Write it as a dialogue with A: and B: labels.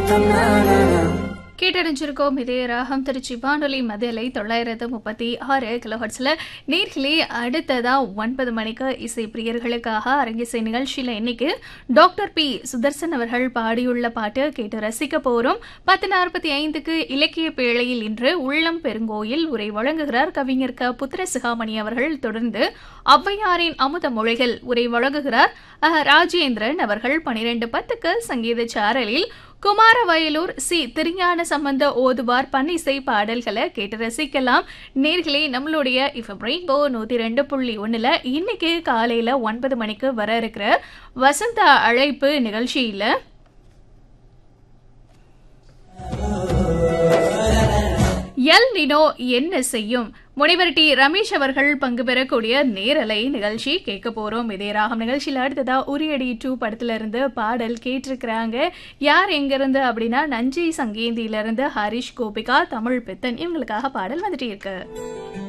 A: கேட்டறிஞ்சிருக்கோம் இதே ராகம் திருச்சி வானொலி மதியலை தொள்ளாயிரத்து முப்பத்தி ஆறு கிலோஹர்ட்ஸில் நேர்களே அடுத்ததா ஒன்பது மணிக்கு இசை பிரியர்களுக்காக அரங்கிசை நிகழ்ச்சியில் இன்னைக்கு டாக்டர் பி சுதர்சன் அவர்கள் பாடியுள்ள பாட்டு கேட்டு ரசிக்க போறோம் பத்து நாற்பத்தி ஐந்துக்கு இலக்கிய பேழையில் இன்று உள்ளம் பெருங்கோயில் உரை வழங்குகிறார் கவிஞர் க புத்திர சிகாமணி அவர்கள் தொடர்ந்து ஔவையாரின் அமுத மொழிகள் உரை வழங்குகிறார் அஹ், ராஜேந்திரன் அவர்கள் பனிரெண்டு பத்துக்கு சங்கீத சாரலில் குமாரவயலூர் சி திருஞான சம்பந்த ஓதுவார் பன்னிசை பாடல்களை கேட்டு ரசிக்கலாம் நேர்களே நம்மளுடைய இப்ப ரெயின்போ நூத்தி ரெண்டு புள்ளி ஒண்ணுல இன்னைக்கு காலையில ஒன்பது மணிக்கு வர இருக்கிற வசந்த அழைப்பு நிகழ்ச்சியில எல் நினோ என்ன செய்யும் முனைவர் டி ரமேஷ் அவர்கள் பங்கு பெறக்கூடிய நேரலை நிகழ்ச்சி கேட்க போறோம் இதே ராகம் நிகழ்ச்சியில் அடுத்ததா உரியடி டூ படத்துல இருந்து பாடல் கேட்டிருக்கிறாங்க யார் எங்க இருந்து அப்படின்னா நஞ்சை சங்கேந்தியில இருந்து ஹரிஷ் கோபிகா தமிழ் பித்தன் இவங்களுக்காக பாடல் வந்துட்டே இருக்கு